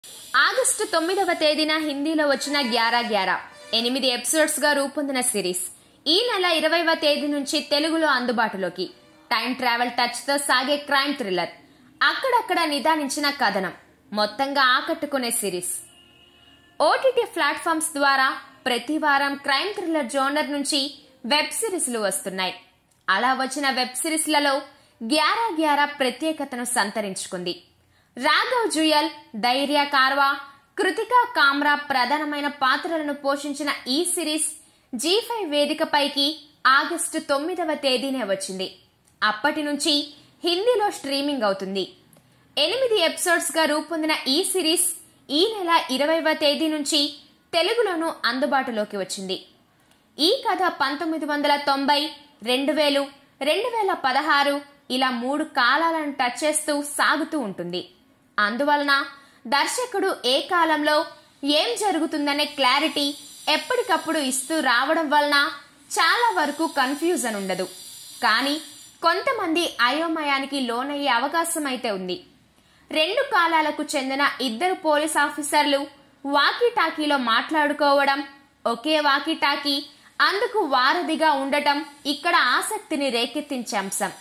August తొమ్మిదవ తేదీన హిందీలో వచ్చిన గ్యారా గ్యారా ఎనిమిది ఎపిసోడ్స్ గా రూపొందిన సిరీస్ ఈ నెల ఇరవైవ తేదీ నుంచి తెలుగులో అందుబాటులోకి టైం ట్రావెల్ టచ్ తో సాగే క్రైమ్ థ్రిల్లర్ అక్కడక్కడ నిదానించిన కథనం మొత్తంగా ఆకట్టుకునే సిరీస్ ఓటీటీ ప్లాట్ఫామ్స్ ద్వారా ప్రతి వారం క్రైమ్ థ్రిల్లర్ జోనర్ నుంచి వెబ్ సిరీస్లు వస్తున్నాయి అలా వచ్చిన వెబ్ సిరీస్లలో గ్యారా గ్యారా ప్రత్యేకతను సంతరించుకుంది రాఘవ్ జుయల్ ధైర్య కార్వా కృతికా కామ్రా ప్రధానమైన పాత్రలను పోషించిన ఈ సిరీస్ జీ ఫైవ్ వేదికపైకి ఆగస్టు తొమ్మిదవ తేదీనే వచ్చింది అప్పటి నుంచి హిందీలో స్ట్రీమింగ్ అవుతుంది ఎనిమిది ఎపిసోడ్స్ గా రూపొందిన ఈ సిరీస్ ఈ నెల ఇరవైవ తేదీ నుంచి తెలుగులోనూ అందుబాటులోకి వచ్చింది ఈ కథ పంతొమ్మిది వందల తొంభై రెండు వేలు రెండు వేల పదహారు ఇలా మూడు కాలాలను టచ్ చేస్తూ సాగుతూ ఉంటుంది అందువలన దర్శకుడు ఏ కాలంలో ఏం జరుగుతుందనే క్లారిటీ ఎప్పటికప్పుడు ఇస్తూ రావడం వలన చాలా వరకు కన్ఫ్యూజన్ ఉండదు కానీ కొంతమంది అయోమయానికి లోనయ్యే అవకాశం అయితే ఉంది రెండు కాలాలకు చెందిన ఇద్దరు పోలీస్ ఆఫీసర్లు వాకీటాకీలో మాట్లాడుకోవడం ఒకే వాకీటాకీ అందుకు వారధిగా ఉండటం ఇక్కడ ఆసక్తిని రేకెత్తించే అంశం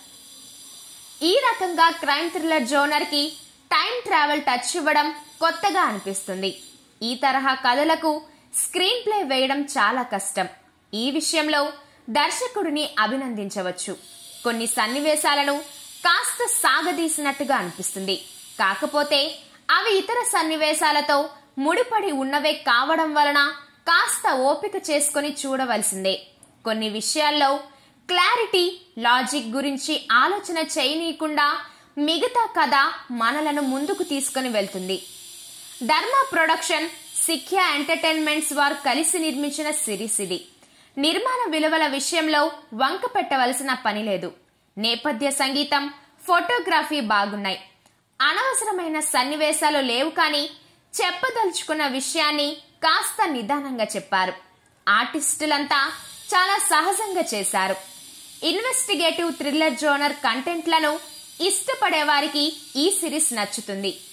ఈ రకంగా క్రైమ్ థ్రిల్లర్ జోనర్ కి టైం ట్రావెల్ టచ్ ఇవ్వడం కొత్తగా అనిపిస్తుంది ఈ తరహా కథలకు స్క్రీన్ ప్లే వేయడం చాలా కష్టం ఈ విషయంలో దర్శకుడిని అభినందించవచ్చు కొన్ని సన్నివేశాలను కాస్త సాగదీసినట్టుగా అనిపిస్తుంది కాకపోతే అవి ఇతర సన్నివేశాలతో ముడిపడి ఉన్నవే కావడం వలన కాస్త ఓపిక చేసుకొని చూడవలసిందే కొన్ని విషయాల్లో క్లారిటీ లాజిక్ గురించి ఆలోచన చేయనీయకుండా మిగతా కథ మనలను ముందుకు తీసుకుని వెళ్తుంది ధర్మ ప్రొడక్షన్ సిఖ్య ఎంటర్టైన్మెంట్స్ వారు కలిసి నిర్మించిన సిరీస్ ఇది నిర్మాణ విలువల విషయంలో వంక పెట్టవలసిన పని లేదు నేపథ్య సంగీతం ఫోటోగ్రఫీ బాగున్నాయి అనవసరమైన సన్నివేశాలు లేవు కానీ చెప్పదలుచుకున్న విషయాన్ని కాస్త నిదానంగా చెప్పారు ఆర్టిస్టులంతా చాలా సహజంగా చేశారు ఇన్వెస్టిగేటివ్ థ్రిల్లర్ జోనర్ కంటెంట్లను ఇష్టపడే వారికి ఈ సిరీస్ నచ్చుతుంది